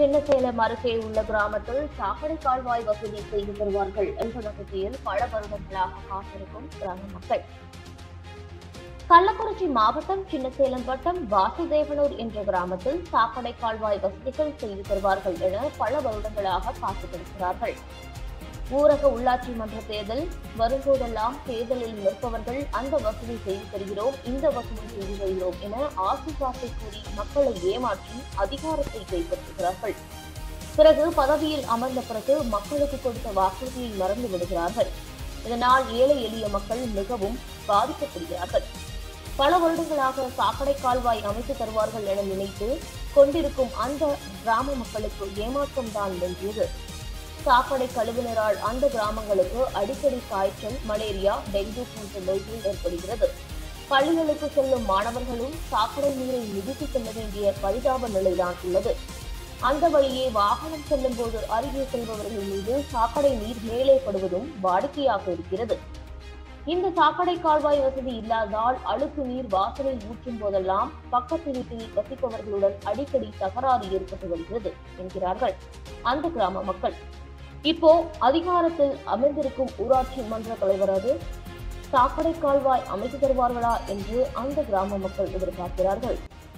சின்னசேலம் அருகே உள்ள கிராமத்தில் சாக்கடை கால்வாய் வசதி செய்து தருவார்கள் என்ற நம்பிக்கையில் பல வருடங்களாக காத்திருக்கும் கிராம மக்கள் கள்ளக்குறிச்சி மாவட்டம் சின்னசேலம் வட்டம் வாசுதேவனூர் என்ற கிராமத்தில் சாக்கடை கால்வாய் வசதிகள் செய்து தருவார்கள் என பல வருடங்களாக காத்துக்கிடக்கிறார்கள் ஊரக உள்ளாட்சி மன்ற தேர்தல் வரும்போதெல்லாம் தேர்தலில் நிற்பவர்கள் அந்த வசதி செய்து தருகிறோம் இந்த வசதி செய்து தருகிறோம் என ஆசிர்வாத்தை கூறி மக்களை ஏமாற்றி அதிகாரத்தை கைப்பற்றுகிறார்கள் பிறகு பதவியில் அமர்ந்த பிறகு மக்களுக்கு கொடுத்த வாக்குறுதியை மறந்து விடுகிறார்கள் இதனால் ஏழை எளிய மக்கள் மிகவும் பாதிக்கப்படுகிறார்கள் பல வருடங்களாக சாக்கடை கால்வாய் அமைத்து தருவார்கள் என நினைத்து கொண்டிருக்கும் அந்த கிராம மக்களுக்கு ஏமாற்றம் தான் வென்றியது சாக்கடை கழிவுநீரால் அந்த கிராமங்களுக்கு அடிக்கடி காய்ச்சல் மலேரியா டெங்கு போன்ற நோய்கள் ஏற்படுகிறது பள்ளிகளுக்கு செல்லும் மாணவர்களும் சாக்கடை நீரை மிதித்து செல்ல வேண்டிய பரிதாப நிலைதான் உள்ளது அந்த வழியே வாகனம் செல்லும் போது அருகே செல்பவர்கள் மீது சாக்கடை நீர் மேலே படுவதும் வாடிக்கையாக இருக்கிறது இந்த சாக்கடை கால்வாய் வசதி இல்லாததால் அழுக்கு நீர் வாசலில் ஊற்றும் போதெல்லாம் பக்கத்து வீட்டில் வசிப்பவர்களுடன் அடிக்கடி தகராறு ஏற்பட்டு வருகிறது என்கிறார்கள் அந்த கிராம மக்கள் இப்போ அதிகாரத்தில் அமர்ந்திருக்கும் ஊராட்சி மன்ற தலைவரது சாக்கடை கால்வாய் அமைத்து தருவார்களா என்று அந்த கிராம மக்கள் எதிர்பார்க்கிறார்கள்